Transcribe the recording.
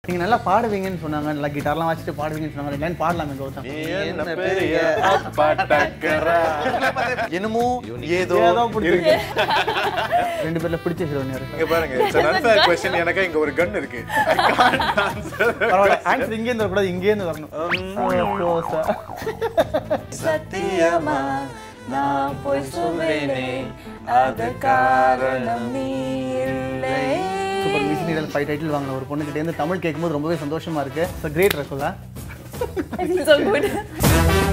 நீங்க நல்லா பாடுவீங்கன்னு சொன்னாங்க நல்லா கிட்டார்லாம் வச்சுட்டு பாடுவீங்கன்னு சொன்னாங்க ரெண்டு லைன் பாடலாமே கௌதம் நீ என்ன பெரிய அப்பா டக்கரா. என்னமோ ஏதோ ஏதோ பிடிச்சிருக்கு ரெண்டு பேர்ல பிடிச்ச ஹீரோயின் யாரு இங்க பாருங்க இட்ஸ் an unfair question எனக்கு இங்க ஒரு கன் இருக்கு I can't answer. பரவாயில்ல ஆன்சர் இங்கே இருந்து வரக்கூடாது இங்கே இருந்து வரணும் Close ஆ. சத்தியமா நான் போய் சொல்வேனே அது காரணம் நீ இல்லை சூப்பர் மிஸ் நீடல் ஃபைவ் டைட்டில் வாங்கின ஒரு பொண்ணுகிட்ட இருந்து தமிழ் கேட்கும்போது ரொம்பவே சந்தோஷமா இருக்கு ஸோ கிரேட் ரகுலா so good